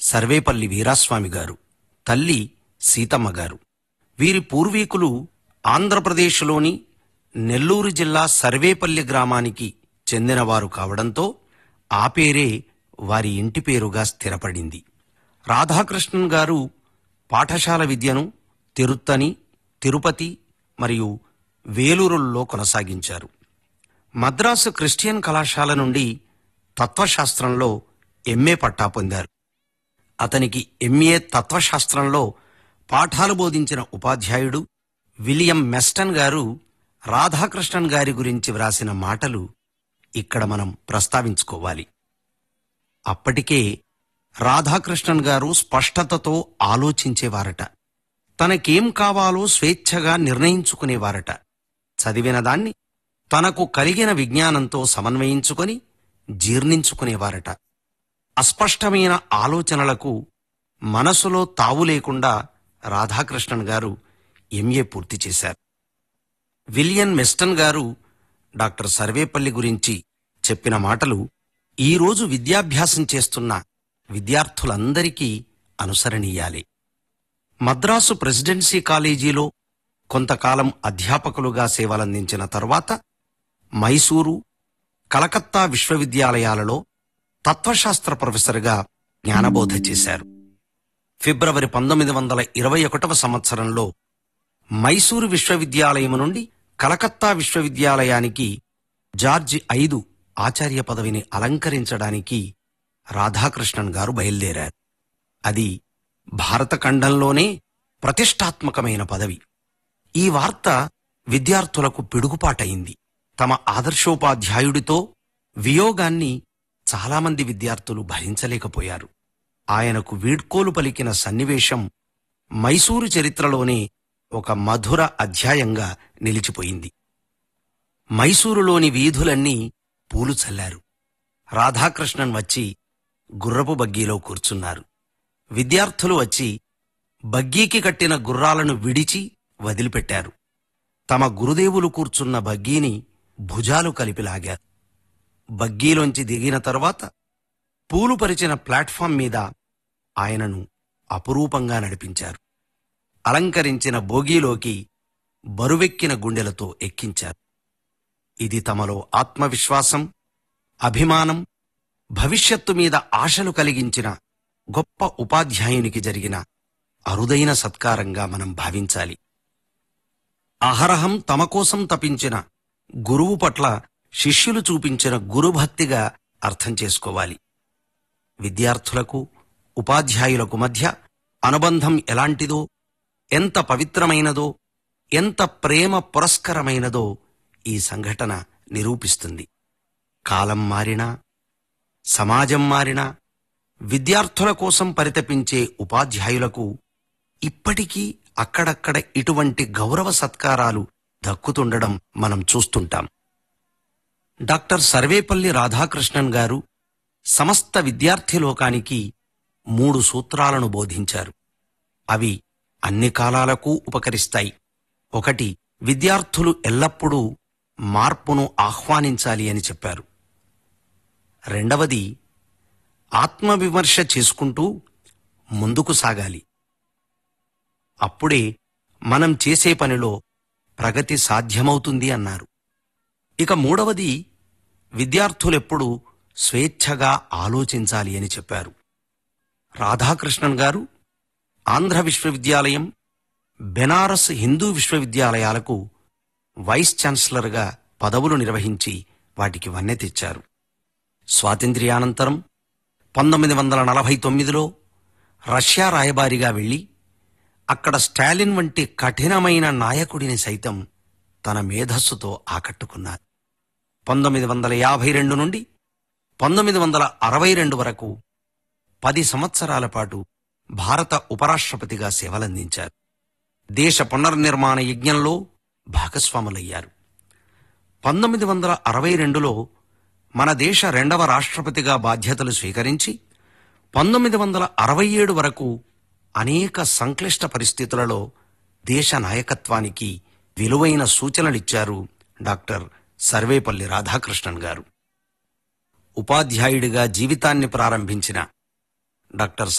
సర్వేపల్లి వీరాస్వామి గారు తల్లి సీతమ్మ గారు వీరి పూర్వీకులు ఆంధ్రప్రదేశ్లోని నెల్లూరు జిల్లా సర్వేపల్లి గ్రామానికి చెందినవారు కావడంతో ఆ పేరే వారి ఇంటి పేరుగా స్థిరపడింది రాధాకృష్ణన్ గారు పాఠశాల విద్యను తిరుత్తని తిరుపతి మరియు వేలూరుల్లో కొనసాగించారు మద్రాసు క్రిస్టియన్ కళాశాల నుండి తత్వశాస్త్రంలో ఎంఏ పట్టా పొందారు అతనికి ఎంఏ తత్వశాస్త్రంలో పాఠాలు బోధించిన ఉపాధ్యాయుడు విలియం మెస్టన్ గారు రాధాకృష్ణన్ గారి గురించి వ్రాసిన మాటలు ఇక్కడ మనం ప్రస్తావించుకోవాలి అప్పటికే రాధాకృష్ణన్ గారు స్పష్టతతో ఆలోచించేవారట తనకేం కావాలో స్వేచ్ఛగా నిర్ణయించుకునేవారట చదివిన దాన్ని తనకు కలిగిన విజ్ఞానంతో సమన్వయించుకొని జీర్ణించుకునేవారట అస్పష్టమైన ఆలోచనలకు మనసులో తావు లేకుండా రాధాకృష్ణన్ గారు ఎంఏ పూర్తి చేశారు విలియన్ మెస్టన్ గారు డాక్టర్ సర్వేపల్లి గురించి చెప్పిన మాటలు ఈరోజు విద్యాభ్యాసం చేస్తున్న విద్యార్థులందరికీ అనుసరణీయాలే మద్రాసు ప్రెసిడెన్సీ కాలేజీలో కొంతకాలం అధ్యాపకులుగా సేవలందించిన తర్వాత మైసూరు కలకత్తా విశ్వవిద్యాలయాలలో తత్వశాస్త్ర ప్రొఫెసర్గా జ్ఞానబోధ చేశారు ఫిబ్రవరి పంతొమ్మిది వందల ఇరవై ఒకటవ సంవత్సరంలో మైసూరు విశ్వవిద్యాలయం నుండి కలకత్తా విశ్వవిద్యాలయానికి జార్జి ఐదు ఆచార్య పదవిని అలంకరించడానికి రాధాకృష్ణన్ గారు బయలుదేరారు అది భారత ఖండంలోనే ప్రతిష్టాత్మకమైన పదవి ఈ వార్త విద్యార్థులకు పిడుగుపాటయింది తమ ఆదర్శోపాధ్యాయుడితో వియోగాన్ని చాలామంది విద్యార్థులు భరించలేకపోయారు ఆయనకు వీడ్కోలు పలికిన సన్నివేశం మైసూరు చరిత్రలోనే ఒక మధుర అధ్యాయంగా నిలిచిపోయింది మైసూరులోని వీధులన్నీ పూలు చల్లారు రాధాకృష్ణన్ వచ్చి గుర్రపు బగ్గీలో కూర్చున్నారు విద్యార్థులు వచ్చి బగ్గీకి కట్టిన గుర్రాలను విడిచి వదిలిపెట్టారు తమ గురుదేవులు కూర్చున్న బగ్గీని భుజాలు కలిపి లాగారు బగ్గీలోంచి దిగిన తరువాత పూలు పరిచిన ప్లాట్ఫామ్ మీద ఆయనను అపురూపంగా నడిపించారు అలంకరించిన బోగీలోకి బరువెక్కిన గుండెలతో ఎక్కించారు ఇది తమలో ఆత్మవిశ్వాసం అభిమానం భవిష్యత్తు మీద ఆశలు కలిగించిన గొప్ప ఉపాధ్యాయునికి జరిగిన అరుదైన సత్కారంగా మనం భావించాలి అహరహం తమ కోసం తపించిన గురువు పట్ల శిష్యులు చూపించిన గురుభక్తిగా అర్థం చేసుకోవాలి విద్యార్థులకు ఉపాధ్యాయులకు మధ్య అనుబంధం ఎలాంటిదో ఎంత పవిత్రమైనదో ఎంత ప్రేమ పురస్కరమైనదో ఈ సంఘటన నిరూపిస్తుంది కాలం మారినా సమాజం మారినా విద్యార్థుల కోసం పరితపించే ఉపాధ్యాయులకు ఇప్పటికీ అక్కడక్కడ ఇటువంటి గౌరవ సత్కారాలు దక్కుతుండడం మనం చూస్తుంటాం డాక్టర్ సర్వేపల్లి రాధాకృష్ణన్ గారు సమస్త విద్యార్థి లోకానికి మూడు సూత్రాలను బోధించారు అవి అన్ని కాలాలకు ఉపకరిస్తాయి ఒకటి విద్యార్థులు ఎల్లప్పుడూ మార్పును ఆహ్వానించాలి అని చెప్పారు రెండవది ఆత్మవిమర్శ చేసుకుంటూ ముందుకు సాగాలి అప్పుడే మనం చేసే పనిలో ప్రగతి సాధ్యమవుతుంది అన్నారు ఇక మూడవది విద్యార్థులెప్పుడు స్వేచ్ఛగా ఆలోచించాలి అని చెప్పారు రాధాకృష్ణన్ గారు ఆంధ్ర విశ్వవిద్యాలయం బెనారస్ హిందూ విశ్వవిద్యాలయాలకు వైస్ ఛాన్సలర్గా పదవులు నిర్వహించి వాటికి వన్నె తెచ్చారు స్వాతంత్ర్యానంతరం పంతొమ్మిది వందల నలభై తొమ్మిదిలో రష్యా రాయబారిగా వెళ్లి అక్కడ స్టాలిన్ వంటి కఠినమైన నాయకుడిని సైతం తన మేధస్సుతో ఆకట్టుకున్నారు పంతొమ్మిది వందల యాభై రెండు నుండి పంతొమ్మిది వందల అరవై రెండు వరకు పది సంవత్సరాల పాటు భారత ఉపరాష్ట్రపతిగా సేవలందించారు దేశ పునర్నిర్మాణ యజ్ఞంలో భాగస్వాములయ్యారు పంతొమ్మిది వందల అరవై రెండులో మన దేశ రెండవ రాష్ట్రపతిగా బాధ్యతలు స్వీకరించి పంతొమ్మిది వందల అరవై ఏడు వరకు అనేక సంక్లిష్ట పరిస్థితులలో దేశ నాయకత్వానికి విలువైన సూచనలిచ్చారు డాక్టర్ సర్వేపల్లి రాధాకృష్ణన్ గారు ఉపాధ్యాయుడిగా జీవితాన్ని ప్రారంభించిన డాక్టర్